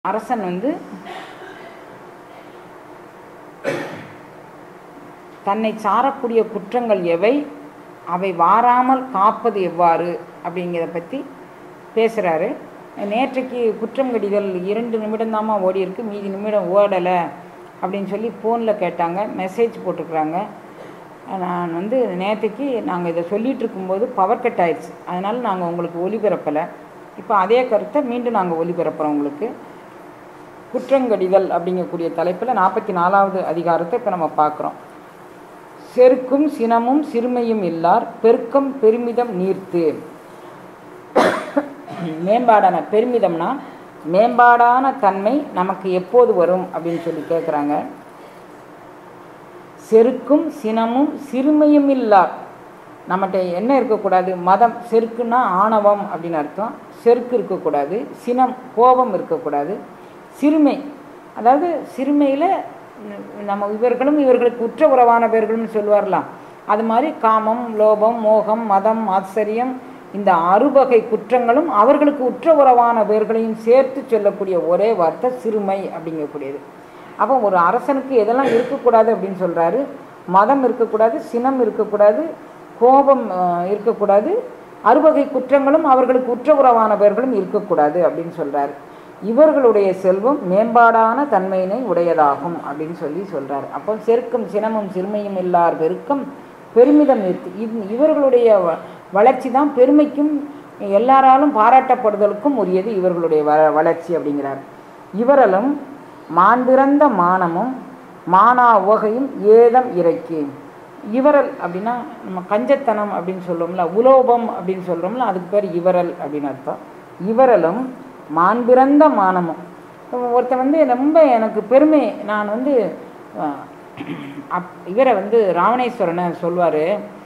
அரசன் வந்து தன்னை சாரக்கூடிய குற்றங்கள் எவை அவை வாராமல் காப்பது எவ்வாறு அப்படிங்கிறத பற்றி பேசுகிறாரு நேற்றைக்கு குற்றம் கடிதல் இரண்டு நிமிடம்தாம்மா ஓடி இருக்கு மீதி நிமிடம் ஓடலை அப்படின்னு சொல்லி ஃபோனில் கேட்டாங்க மெசேஜ் போட்டிருக்குறாங்க நான் வந்து நேற்றுக்கு நாங்கள் இதை சொல்லிகிட்டு இருக்கும்போது பவர் கட் ஆயிடுச்சு அதனால் நாங்கள் உங்களுக்கு ஒளிபரப்பலை இப்போ அதே கருத்தை மீண்டும் நாங்கள் ஒளிபரப்புகிறோம் உங்களுக்கு குற்றங்கடிதல் அப்படிங்கக்கூடிய தலைப்பில் நாற்பத்தி நாலாவது அதிகாரத்தை இப்போ நம்ம பார்க்குறோம் செருக்கும் சினமும் சிறுமையும் இல்லார் பெருக்கம் பெருமிதம் நீர்த்து மேம்பாடான பெருமிதம்னா மேம்பாடான தன்மை நமக்கு எப்போது வரும் அப்படின்னு சொல்லி கேட்குறாங்க செருக்கும் சினமும் சிறுமையும் இல்லார் நம்மகிட்ட என்ன இருக்கக்கூடாது மதம் செருக்குன்னா ஆணவம் அப்படின்னு அர்த்தம் செருக்கு இருக்கக்கூடாது சினம் கோபம் இருக்கக்கூடாது சிறுமை அதாவது சிறுமையில் நம்ம இவர்களும் இவர்களுக்கு உற்ற உறவானவர்களும் சொல்லுவார்லாம் அது மாதிரி காமம் லோபம் மோகம் மதம் ஆச்சரியம் இந்த அறுவகை குற்றங்களும் அவர்களுக்கு உற்ற உறவான பேர்களையும் சேர்த்து சொல்லக்கூடிய ஒரே வார்த்தை சிறுமை அப்படிங்கக்கூடியது அப்போ ஒரு அரசனுக்கு எதெல்லாம் இருக்கக்கூடாது அப்படின்னு சொல்கிறாரு மதம் இருக்கக்கூடாது சினம் இருக்கக்கூடாது கோபம் இருக்கக்கூடாது அறுவகை குற்றங்களும் அவர்களுக்கு உற்ற உறவானவர்களும் இருக்கக்கூடாது அப்படின்னு சொல்கிறாரு இவர்களுடைய செல்வம் மேம்பாடான தன்மையினை உடையதாகும் அப்படின்னு சொல்லி சொல்கிறார் அப்போ செருக்கும் சினமும் சிறுமையும் இல்லார் பெருக்கம் பெருமிதம் நிறுத்து இது இவர்களுடைய வளர்ச்சி தான் பெருமைக்கும் எல்லாராலும் பாராட்டப்படுதலுக்கும் உரியது இவர்களுடைய வ வளர்ச்சி அப்படிங்கிறார் இவரலும் மாண்பிறந்த மானமும் மானா உவகையும் ஏதம் இறைக்கு இவரல் அப்படின்னா நம்ம கஞ்சத்தனம் அப்படின்னு சொல்லுவோம்ல உலோபம் அப்படின்னு சொல்கிறோம்ல அதுக்கு பேர் இவரல் அப்படின்னு அர்த்தம் இவரலும் மாண்பிறந்த மானமும் ஒருத்தன் வந்து ரொம்ப எனக்கு பெருமை நான் வந்து அப் இவரை வந்து ராவணேஸ்வரனை சொல்வார்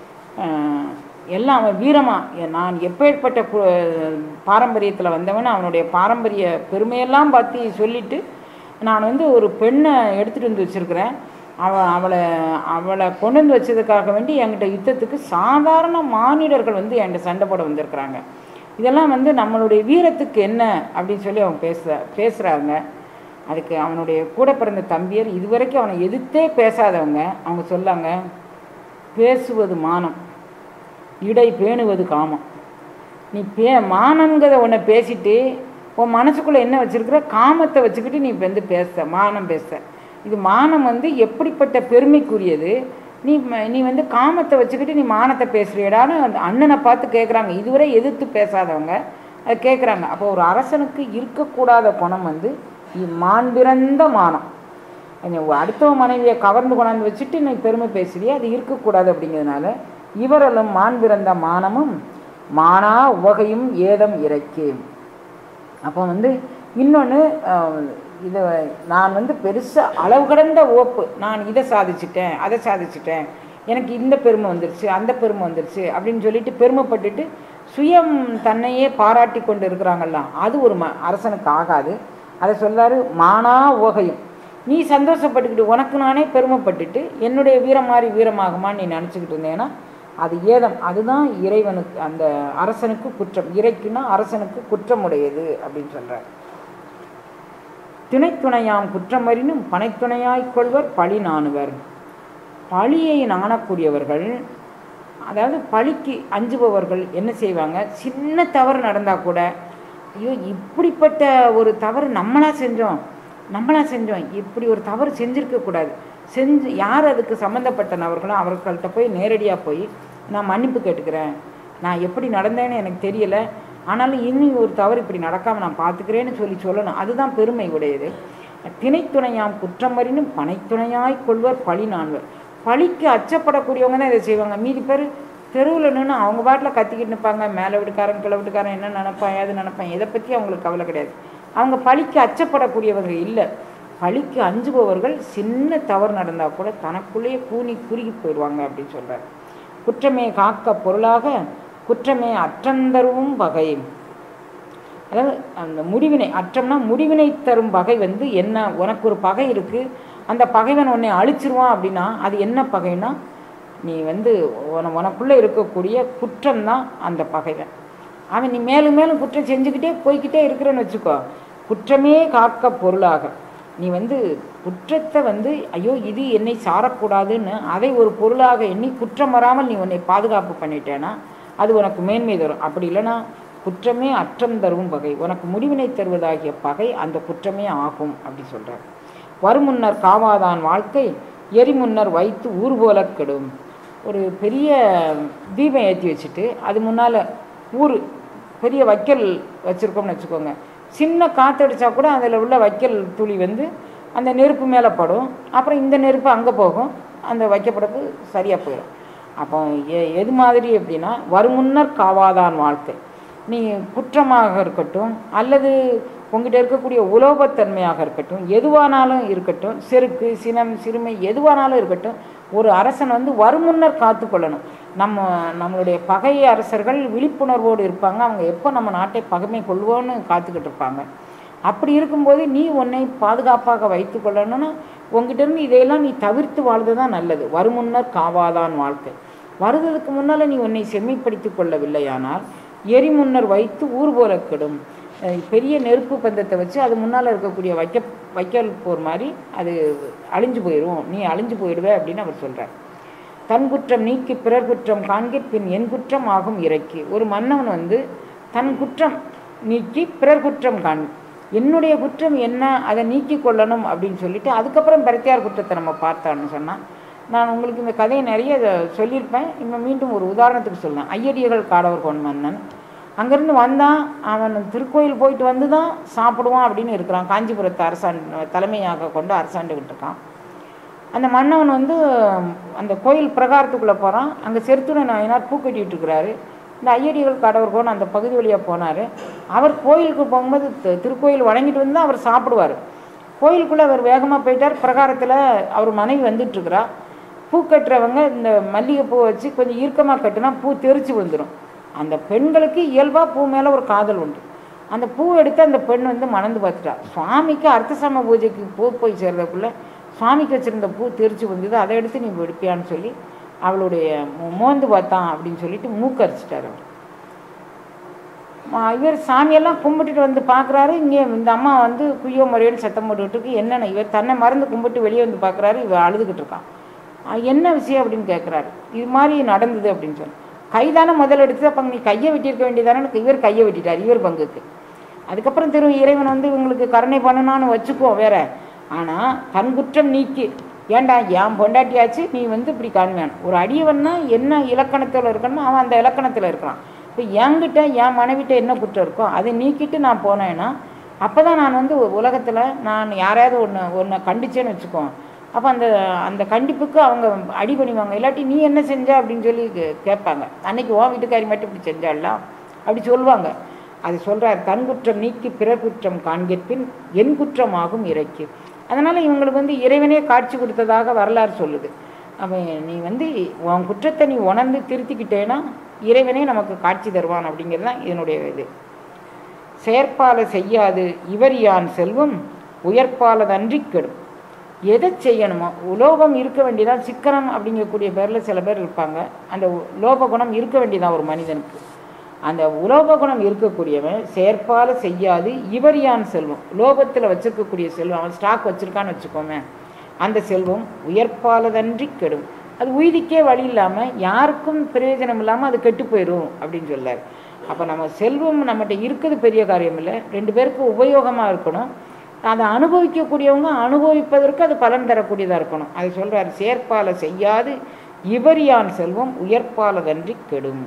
எல்லாம் அவன் வீரமாக நான் எப்பேற்பட்ட பாரம்பரியத்தில் வந்தவன் அவனுடைய பாரம்பரிய பெருமையெல்லாம் பார்த்து சொல்லிவிட்டு நான் வந்து ஒரு பெண்ணை எடுத்துகிட்டு வந்து வச்சுருக்கிறேன் அவள் அவளை அவளை கொண்டு வந்து வச்சதுக்காக வேண்டி என்கிட்ட யுத்தத்துக்கு சாதாரண மானிடர்கள் வந்து என்கிட்ட சண்டை போட வந்திருக்கிறாங்க இதெல்லாம் வந்து நம்மளுடைய வீரத்துக்கு என்ன அப்படின்னு சொல்லி அவங்க பேச பேசுகிறாங்க அதுக்கு அவனுடைய கூட பிறந்த தம்பியர் இதுவரைக்கும் அவனை எதிர்த்தே பேசாதவங்க அவங்க சொல்லாங்க பேசுவது மானம் இடை பேணுவது காமம் நீ பே மானங்கிறத ஒன்றை பேசிட்டு உன் மனசுக்குள்ளே என்ன வச்சுருக்கிற காமத்தை வச்சுக்கிட்டு நீ வந்து பேச மானம் பேச இது மானம் வந்து எப்படிப்பட்ட பெருமைக்குரியது நீ நீ வந்து காமத்தை வச்சுக்கிட்டு நீ மானத்தை பேசுறியடான்னு அந்த அண்ணனை பார்த்து கேட்குறாங்க இதுவரை எதிர்த்து பேசாதவங்க அதை கேட்குறாங்க அப்போ ஒரு அரசனுக்கு இருக்கக்கூடாத குணம் வந்து மாண்பிறந்த மானம் அடுத்தவ மனைவியை கவர்ந்து கொண்டாந்து வச்சுட்டு நீ பெருமை பேசுறியே அது இருக்கக்கூடாது அப்படிங்கிறதுனால இவரலும் மாண்பிறந்த மானமும் மானா உவகையும் ஏதம் இறைக்கு அப்போ வந்து இன்னொன்று இதை நான் வந்து பெருசாக அளவு கடந்த ஓப்பு நான் இதை சாதிச்சிட்டேன் அதை சாதிச்சிட்டேன் எனக்கு இந்த பெருமை வந்துருச்சு அந்த பெருமை வந்துருச்சு அப்படின்னு சொல்லிட்டு பெருமைப்பட்டுட்டு சுயம் தன்னையே பாராட்டி கொண்டு இருக்கிறாங்கல்லாம் அது ஒரு ம அரசனுக்கு ஆகாது அதை சொல்லாரு மானா ஓகையும் நீ சந்தோஷப்பட்டுக்கிட்டு உனக்கு நானே பெருமைப்பட்டுட்டு என்னுடைய வீரம் மாதிரி வீரமாகுமான்னு நீ நினச்சிக்கிட்டு இருந்தேன்னா அது ஏதம் அதுதான் இறைவனுக்கு அந்த அரசனுக்கு குற்றம் இறைக்குன்னா அரசனுக்கு குற்றமுடையது அப்படின்னு சொல்கிறார் திணைத்துணையாம் குற்றமறினும் பனைத்துணையாய் கொள்வர் பழி நாணுவர் பழியை நாணக்கூடியவர்கள் அதாவது பழிக்கு அஞ்சுபவர்கள் என்ன செய்வாங்க சின்ன தவறு நடந்தால் கூட ஐயோ இப்படிப்பட்ட ஒரு தவறு நம்மளா செஞ்சோம் நம்மளா செஞ்சோம் இப்படி ஒரு தவறு செஞ்சுருக்கக்கூடாது செஞ்சு யார் அதுக்கு சம்மந்தப்பட்ட நபர்களோ அவர்கள்ட்ட போய் நேரடியாக போய் நான் மன்னிப்பு கேட்டுக்கிறேன் நான் எப்படி நடந்தேன்னு எனக்கு தெரியலை ஆனாலும் இனி ஒரு தவறு இப்படி நடக்காமல் நான் பார்த்துக்கிறேன்னு சொல்லி சொல்லணும் அதுதான் பெருமை உடையது திணைத்துணையாம் குற்றமறினும் பனைத்துணையாய் கொள்வர் பழி நான்வர் பழிக்கு அச்சப்படக்கூடியவங்க தான் இதை செய்வாங்க மீதி பேர் தெருவில் நின்று அவங்க பாட்டில் கத்திக்கிட்டு நிற்பாங்க மேலே வீட்டுக்காரன் கிளை வீட்டுக்காரன் என்ன நினப்பான் ஏது நினப்பான் இதை பற்றி அவங்களுக்கு கவலை கிடையாது அவங்க பழிக்கு அச்சப்படக்கூடியவங்க இல்லை பழிக்கு அஞ்சுபவர்கள் சின்ன தவறு நடந்தால் கூட தனக்குள்ளேயே கூனி குறுகி போயிடுவாங்க அப்படின்னு சொல்கிறார் குற்றமே காக்க பொருளாக குற்றமே அற்றந்தரும் பகை அதாவது அந்த முடிவினை அற்றம்னா முடிவினை தரும் பகை வந்து என்ன உனக்கு ஒரு பகை இருக்குது அந்த பகைவன் உன்னை அழிச்சிருவான் அப்படின்னா அது என்ன பகைனா நீ வந்து உன உனக்குள்ளே இருக்கக்கூடிய குற்றம் தான் அந்த பகைவன் அவன் நீ மேலும் மேலும் குற்றம் செஞ்சுக்கிட்டே போய்கிட்டே இருக்கிறேன்னு வச்சுக்கோ குற்றமே காக்க பொருளாக நீ வந்து குற்றத்தை வந்து ஐயோ இது என்னை சாரக்கூடாதுன்னு அதை ஒரு பொருளாக எண்ணி குற்றம் வராமல் நீ உன்னை பாதுகாப்பு பண்ணிட்டேன்னா அது உனக்கு மேன்மை தரும் அப்படி இல்லைன்னா குற்றமே அற்றம் தரும் பகை உனக்கு முடிவினை தருவதாகிய பகை அந்த குற்றமே ஆகும் அப்படி சொல்கிறார் வருமுன்னர் காவாதான் வாழ்க்கை எரிமுன்னர் வைத்து ஊர் போல கெடும் ஒரு பெரிய தீபம் ஏற்றி வச்சுட்டு அது முன்னால் ஊர் பெரிய வைக்கல் வச்சுருக்கோம்னு வச்சுக்கோங்க சின்ன காற்றடிச்சா கூட அதில் உள்ள வைக்கல் துளி வந்து அந்த நெருப்பு மேலே படும் அப்புறம் இந்த நெருப்பு அங்கே போகும் அந்த வைக்கப்படப்பு சரியாக போயிடும் அப்போ எ எது மாதிரி அப்படின்னா வருமுன்னர் காவாதான் வாழ்க்கை நீ குற்றமாக இருக்கட்டும் அல்லது உங்ககிட்ட இருக்கக்கூடிய உலோபத்தன்மையாக இருக்கட்டும் எதுவானாலும் இருக்கட்டும் செருக்கு சினம் சிறுமை எதுவானாலும் இருக்கட்டும் ஒரு அரசன் வந்து வருமுன்னர் காத்து கொள்ளணும் நம்ம நம்மளுடைய பகை அரசர்கள் விழிப்புணர்வோடு இருப்பாங்க அவங்க எப்போ நம்ம நாட்டை பகைமை கொள்வோன்னு காத்துக்கிட்டு இருப்பாங்க அப்படி இருக்கும்போது நீ உன்னை பாதுகாப்பாக வைத்து கொள்ளணும்னா உங்ககிட்ட இருந்து இதையெல்லாம் நீ தவிர்த்து வாழ்றது தான் நல்லது வருமுன்னர் காவாதான் வாழ்க்கை வருவதற்கு முன்னால் நீ உன்னை செம்மைப்படுத்தி கொள்ளவில்லையானால் எரி முன்னர் வைத்து ஊர் போல கெடும் அஹ் பெரிய நெருப்பு பந்தத்தை வச்சு அது முன்னால் இருக்கக்கூடிய வைக்க வைக்கல் போர் மாதிரி அது அழிஞ்சு போயிடும் நீ அழிஞ்சு போயிடுவே அப்படின்னு அவர் சொல்கிறார் தன் குற்றம் நீக்கி பிறர் குற்றம் காண்கிற் பின் என் குற்றம் ஆகும் இறைக்கு ஒரு மன்னவன் வந்து தன் குற்றம் நீக்கி பிறர் குற்றம் காண் என்னுடைய குற்றம் என்ன அதை நீக்கி கொள்ளணும் அப்படின்னு சொல்லிட்டு அதுக்கப்புறம் பிரத்தியார் குற்றத்தை நம்ம பார்த்தான்னு சொன்னால் நான் உங்களுக்கு இந்த கதையை நிறைய இதை சொல்லியிருப்பேன் இப்போ மீண்டும் ஒரு உதாரணத்துக்கு சொல்லுவேன் ஐயடியர்கள் காடவர் கொன் மன்னன் அங்கேருந்து வந்தான் அவன் திருக்கோயில் போயிட்டு வந்து தான் சாப்பிடுவான் அப்படின்னு இருக்கிறான் காஞ்சிபுரத்தை அரசாண்டு தலைமையாக கொண்டு அரசாண்டுக்கிட்டு இருக்கான் அந்த மன்னவன் வந்து அந்த கோயில் பிரகாரத்துக்குள்ளே போகிறான் அங்கே செருத்துணை நாயனார் பூ கட்டிட்டு இருக்கிறாரு இந்த ஐயடிகள் கடவர் கோன் அந்த பகுதி வழியாக போனார் அவர் கோயிலுக்கு போகும்போது தி- திருக்கோயில் வணங்கிட்டு வந்து தான் அவர் சாப்பிடுவார் கோயிலுக்குள்ளே அவர் வேகமாக போயிட்டார் பிரகாரத்தில் அவர் மனைவி வந்துட்டுருக்கிறா பூ கட்டுறவங்க இந்த மல்லிகைப்பூ வச்சு கொஞ்சம் இறுக்கமாக கட்டினா பூ தெரிச்சு வந்துடும் அந்த பெண்களுக்கு இயல்பாக பூ மேலே ஒரு காதல் உண்டு அந்த பூ எடுத்து அந்த பெண் வந்து மணந்து பார்த்துட்டா சுவாமிக்கு அர்த்தசம பூஜைக்கு பூ போய் சேர்றதுக்குள்ள சுவாமிக்கு வச்சுருந்த பூ தெரிச்சு வந்தது அதை எடுத்து நீ எடுப்பியான்னு சொல்லி அவளுடைய மோ- மோந்து பார்த்தான் அப்படின்னு சொல்லிட்டு மூக்கரிச்சிட்டார் அவர் ஆ, இவர் சாமியெல்லாம் கும்பிட்டுட்டு வந்து பார்க்குறாரு இங்கே இந்த அம்மா வந்து குய்யோ முறையோன்னு சத்தம் போட்டுக்கிட்டு இருக்கு என்னென்ன இவர் தன்னை மறந்து கும்பிட்டு வெளியே வந்து பார்க்குறாரு இவர் அழுதுகிட்டு இருக்கான் ஆ, என்ன விஷயம் அப்படின்னு கேட்குறாரு இது மாதிரி நடந்தது அப்படின்னு சொல்லி கைதானே முதல் எடுத்து அப்போ நீ கையை வெட்டியிருக்க வேண்டியதானே இவர் கையை வெட்டிட்டார் இவர் பங்குக்கு அதுக்கப்புறம் திரு இறைவன் வந்து இவங்களுக்கு கருணை பண்ணனான்னு வச்சுக்கோ வேற ஆனால் தன் குற்றம் நீக்கி ஏன்டா என் பொண்டாட்டியாச்சு நீ வந்து இப்படி காண்பியான் ஒரு அடியவன்னா என்ன இலக்கணத்தில் இருக்கணுமோ அவன் அந்த இலக்கணத்தில் இருக்கிறான் இப்போ என்கிட்ட என் மனைவிட்ட என்ன குற்றம் இருக்கோ அதை நீக்கிட்டு நான் போனேன்னா அப்போ தான் நான் வந்து உலகத்தில் நான் யாரையாவது ஒன்று ஒன்றை கண்டிச்சேன்னு வச்சுக்கோ அப்போ அந்த அந்த கண்டிப்புக்கு அவங்க அடிபணிவாங்க இல்லாட்டி நீ என்ன செஞ்ச அப்படின்னு சொல்லி கே- கேட்பாங்க அன்னைக்கு உன் வீட்டுக்காரி மட்டும் இப்படி செஞ்சாலாம் அப்படி சொல்லுவாங்க அது சொல்கிறார் தன் குற்றம் நீக்கி பிறர் குற்றம் காண்கிற்பின் என் குற்றமாகும் இறைக்கு அதனால் இவங்களுக்கு வந்து இறைவனே காட்சி கொடுத்ததாக வரலாறு சொல்லுது அவன் நீ வந்து உன் குற்றத்தை நீ உணர்ந்து திருத்திக்கிட்டேன்னா இறைவனே நமக்கு காட்சி தருவான் அப்படிங்கிறது தான் இதனுடைய இது செயற்பால செய்யாது இவர் யான் செல்வம் உயர்ப்பாலதன்றி கெடும் எதை செய்யணுமோ உலோகம் இருக்க வேண்டியதான் சிக்கனம் அப்படிங்கக்கூடிய பேரில் சில பேர் இருப்பாங்க அந்த உ- லோப குணம் இருக்க வேண்டியதான் ஒரு மனிதனுக்கு அந்த உலோப குணம் இருக்கக்கூடியவன் செயற்பால செய்யாது இவர் யான் செல்வம் லோபத்தில் வச்சிருக்கக்கூடிய செல்வம் அவன் ஸ்டாக் வச்சிருக்கான்னு வச்சுக்கோமே அந்த செல்வம் உயர்ப்பாலதன்றி கெடும் அது உய்திக்கே வழி இல்லாமல் யாருக்கும் பிரயோஜனம் இல்லாமல் அது கெட்டு போயிடும் அப்படின்னு சொல்லார் அப்போ நம்ம செல்வம் நம்மகிட்ட இருக்குது பெரிய காரியம் இல்லை ரெண்டு பேருக்கும் உபயோகமாக இருக்கணும் அதை அனுபவிக்கக்கூடியவங்க அனுபவிப்பதற்கு அது பலன் தரக்கூடியதாக இருக்கணும் அது சொல்கிறார் சேர்ப்பால செய்யாது இவர் யான் செல்வம் உயர்ப்பாலதன்றி கெடும்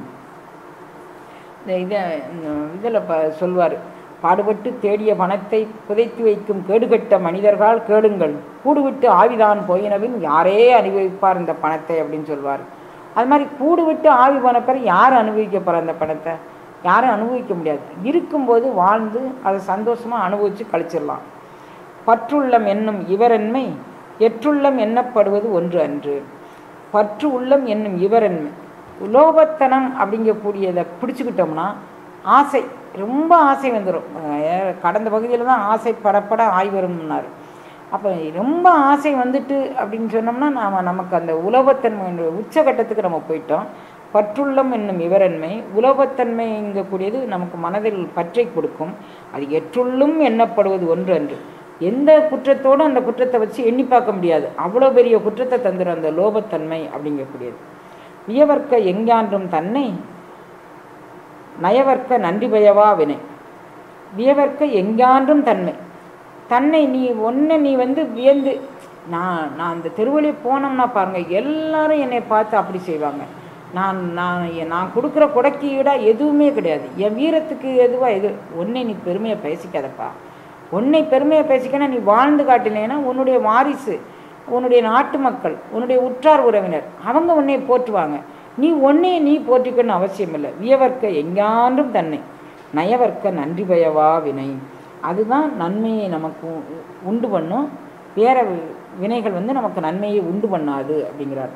இந்த இதை இதில் ப சொல்வார் பாடுபட்டு தேடிய பணத்தை புதைத்து வைக்கும் கேடுகட்ட மனிதர்களால் கேளுங்கள் கூடுவிட்டு ஆவிதான் போயினவின் யாரே அனுபவிப்பார் இந்த பணத்தை அப்படின்னு சொல்வார் அது மாதிரி கூடுவிட்டு ஆவி போன பிறகு யார் அனுபவிக்க போகிற அந்த பணத்தை யாரும் அனுபவிக்க முடியாது இருக்கும்போது வாழ்ந்து அதை சந்தோஷமாக அனுபவித்து கழிச்சிடலாம் பற்றுள்ளம் என்னும் இவரென்மை எற்றுள்ளம் எண்ணப்படுவது ஒன்று அன்று பற்று உள்ளம் என்னும் இவரென்மை உலோபத்தனம் அப்படிங்கக்கூடியதை பிடிச்சுக்கிட்டோம்னா ஆசை ரொம்ப ஆசை வந்துடும் கடந்த பகுதியில் தான் ஆசை படப்பட ஆய் வரும்னாரு அப்போ ரொம்ப ஆசை வந்துட்டு அப்படின்னு சொன்னோம்னா நாம் நமக்கு அந்த உலோபத்தன்மை உச்சகட்டத்துக்கு நம்ம போயிட்டோம் பற்றுள்ளம் என்னும் இவரன்மை உலோபத்தன்மைங்கக்கூடியது நமக்கு மனதில் பற்றை கொடுக்கும் அது எற்றுள்ளும் எண்ணப்படுவது ஒன்று அன்று எந்த குற்றத்தோடு அந்த குற்றத்தை வச்சு எண்ணி பார்க்க முடியாது அவ்வளோ பெரிய குற்றத்தை தந்துடும் அந்த லோபத்தன்மை அப்படிங்கக்கூடியது வியவர்க்க எங்கான்றும் தன்னை நயவர்க்க நன்றி பயவா வினை வியவர்க்க எங்கான்றும் தன்மை தன்னை நீ ஒன்று நீ வந்து வியந்து நான் நான் அந்த தெருவழி போனோம்னா பாருங்கள் எல்லாரும் என்னை பார்த்து அப்படி செய்வாங்க நான் நான் நான் கொடுக்குற கொடைக்கு ஈடாக எதுவுமே கிடையாது என் வீரத்துக்கு எதுவாக எது ஒன்றை நீ பெருமையை பேசிக்காதப்பா உன்னை பெருமையை பேசிக்கனா நீ வாழ்ந்து காட்டினேன்னா உன்னுடைய வாரிசு உன்னுடைய நாட்டு மக்கள் உன்னுடைய உற்றார் உறவினர் அவங்க உன்னை போற்றுவாங்க நீ ஒன்னே நீ போற்றிக்கணும்னு அவசியம் இல்லை வியவர்க்க எங்காண்டும் தன்னை நயவர்க்க நன்றி பயவா வினை அதுதான் நன்மையை நமக்கு உ- உண்டு பண்ணும் வேற வி- வினைகள் வந்து நமக்கு நன்மையை உண்டு பண்ணாது அப்படிங்கிறார்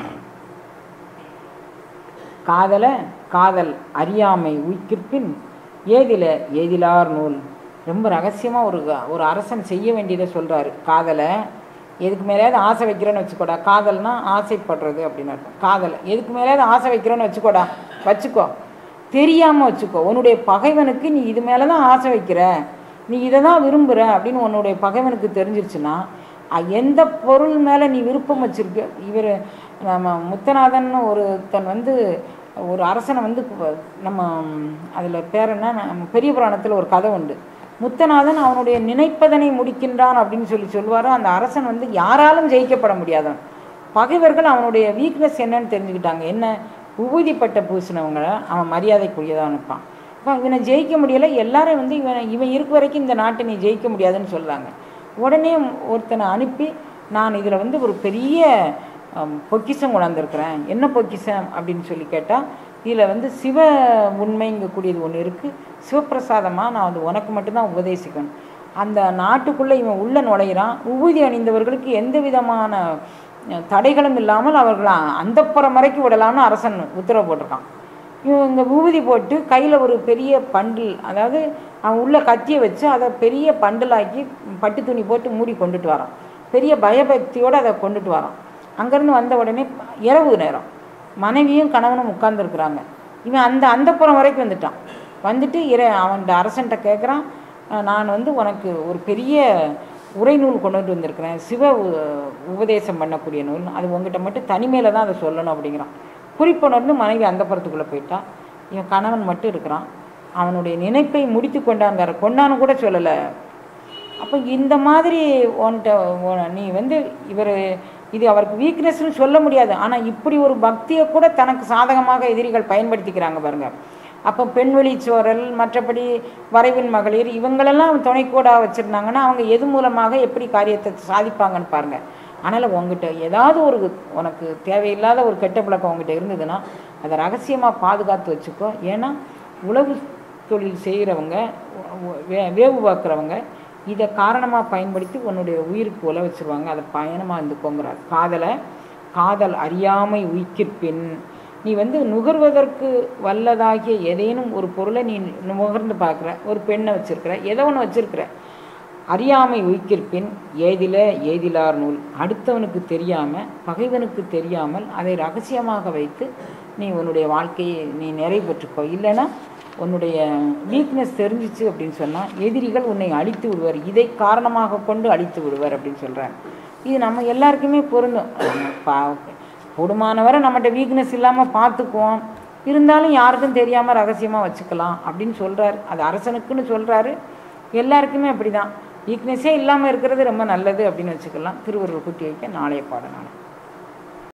காதல காதல் அறியாமை உய்க்கிற்பின் ஏதில ஏதிலார் நூல் ரொம்ப ரகசியமாக ஒரு ஒரு அரசன் செய்ய வேண்டியதை சொல்கிறாரு காதலை எதுக்கு மேலேயாவது ஆசை வைக்கிறேன்னு வச்சுக்கோடா காதல்னா ஆசைப்படுறது அப்படின்னு அர்த்தம் காதலை எதுக்கு மேலேயாவது ஆசை வைக்கிறேன்னு வச்சுக்கோடா வச்சுக்கோ தெரியாமல் வச்சுக்கோ உன்னுடைய பகைவனுக்கு நீ இது மேலே தான் ஆசை வைக்கிற நீ இதை தான் விரும்புகிற அப்படின்னு உன்னுடைய பகைவனுக்கு தெரிஞ்சிருச்சுன்னா அ- எந்த பொருள் மேலே நீ விருப்பம் வச்சிருக்க இவர் நம்ம முத்தநாதன் ஒருத்தன் வந்து ஒரு அரசனை வந்து கு- நம்ம அதில் பேர் என்ன நம்ம பெரிய புராணத்தில் ஒரு கதை உண்டு முத்தநாதன் அவனுடைய நினைப்பதனை முடிக்கின்றான் அப்படின்னு சொல்லி சொல்வார் அந்த அரசன் வந்து யாராலும் ஜெயிக்கப்பட முடியாதவன் பகைவர்கள் அவனுடைய வீக்னஸ் என்னன்னு தெரிஞ்சுக்கிட்டாங்க என்ன உபூதிப்பட்ட பூசினவங்களை அவன் மரியாதைக்குரியதாக நிற்பான் இப்போ இவனை ஜெயிக்க முடியலை எல்லாரும் வந்து இவன் இவன் இருக்க வரைக்கும் இந்த நாட்டை நீ ஜெயிக்க முடியாதுன்னு சொல்கிறாங்க உடனே ஒருத்தனை அனுப்பி நான் இதில் வந்து ஒரு பெரிய அம், பொக்கிஷம் கொண்டாந்துருக்கிறேன் என்ன பொக்கிஷம் அப்படின்னு சொல்லி கேட்டால் இதில் வந்து சிவ உண்மைங்கக்கூடியது ஒன்று இருக்குது சிவப்பிரசாதமாக நான் வந்து உனக்கு மட்டும்தான் உபதேசிக்கணும் அந்த நாட்டுக்குள்ளே இவன் உள்ள நுழையிறான் உபூதி அணிந்தவர்களுக்கு எந்த விதமான அஹ், தடைகளும் இல்லாமல் அவர்களை அந்தப்புறம் வரைக்கும் விடலாம்னு அரசன் உத்தரவு போட்டிருக்கான் இவன் இந்த ஊதி போட்டு கையில் ஒரு பெரிய பண்டில் அதாவது அவன் உள்ள கத்தியை வச்சு அதை பெரிய பண்டிலாக்கி பட்டு துணி போட்டு மூடி கொண்டுட்டு வரான் பெரிய பயபக்தியோடு அதை கொண்டுட்டு வரான் அங்கேருந்து வந்த உடனே இரவு நேரம் மனைவியும் கணவனும் உட்கார்ந்துருக்குறாங்க இவன் அந்த அந்தப்புறம் வரைக்கும் வந்துட்டான் வந்துட்டு இர அவன்கிட்ட அரசன்ட்ட கேட்குறான் நான் வந்து உனக்கு ஒரு பெரிய உரைநூல் கொண்டுட்டு வந்திருக்கிறேன் சிவ உ- உபதேசம் பண்ணக்கூடிய நூல் அது உங்ககிட்ட மட்டும் தனிமையில் தான் அதை சொல்லணும் அப்படிங்கிறான் குறிப்புணர்ந்து மனைவி அந்த புறத்துக்குள்ளே போயிட்டா இவன் கணவன் மட்டும் இருக்கிறான் அவனுடைய நினைப்பை முடித்து கொண்டாங்கிற கொண்டான்னு கூட சொல்லலை அப்போ இந்த மாதிரி உன்கிட்ட உன- நீ வந்து இவர் இது அவருக்கு வீக்னஸ்னு சொல்ல முடியாது ஆனால் இப்படி ஒரு பக்தியை கூட தனக்கு சாதகமாக எதிரிகள் பயன்படுத்திக்கிறாங்க பாருங்க அப்போ பெண்வெளி சோரல் மற்றபடி வரைவின் மகளிர் இவங்களெல்லாம் துணைக்கூடாக வச்சுருந்தாங்கன்னா அவங்க எது மூலமாக எப்படி காரியத்தை சாதிப்பாங்கன்னு பாருங்க அதனால் உங்ககிட்ட ஏதாவது ஒரு உனக்கு தேவையில்லாத ஒரு கெட்ட பழக்கம் உங்ககிட்ட இருந்ததுன்னா அதை ரகசியமாக பாதுகாத்து வச்சுக்கோ ஏன்னா உழவு தொழில் செய்கிறவங்க வே வேவு பார்க்குறவங்க இதை காரணமாக பயன்படுத்தி உன்னுடைய உயிருக்கு உல வச்சிருவாங்க அதை பயணமாக இருந்துக்கோங்கிறார் காதலை காதல் அறியாமை உயிர்ப்பின் நீ வந்து நுகர்வதற்கு வல்லதாகிய ஏதேனும் ஒரு பொருளை நீ நுகர்ந்து பார்க்குற ஒரு பெண்ணை வச்சிருக்கிற ஏதோ ஒன்று வச்சிருக்கிற அறியாமை உயிர்ப்பின் ஏதில ஏதிலார் நூல் அடுத்தவனுக்கு தெரியாமல் பகைவனுக்கு தெரியாமல் அதை ரகசியமாக வைத்து நீ உன்னுடைய வாழ்க்கையை நீ நிறைவு பெற்றுக்கோ இல்லைன்னா உன்னுடைய வீக்னஸ் தெரிஞ்சிச்சு அப்படின்னு சொன்னால் எதிரிகள் உன்னை அழித்து விடுவார் இதை காரணமாக கொண்டு அழித்து விடுவார் அப்படின்னு சொல்கிறாங்க இது நம்ம எல்லாருக்குமே பொருந்தும் நம்ம பா- கூடுமானவரை நம்மகிட்ட வீக்னஸ் இல்லாமல் பார்த்துக்குவோம் இருந்தாலும் யாருக்கும் தெரியாமல் ரகசியமாக வச்சுக்கலாம் அப்படின்னு சொல்கிறார் அது அரசனுக்குன்னு சொல்கிறாரு எல்லாருக்குமே அப்படி தான் வீக்னஸே இல்லாமல் இருக்கிறது ரொம்ப நல்லது அப்படின்னு வச்சுக்கலாம் திருவள்ளுவர் குட்டி வைக்க நாளைய பாடம் நாளை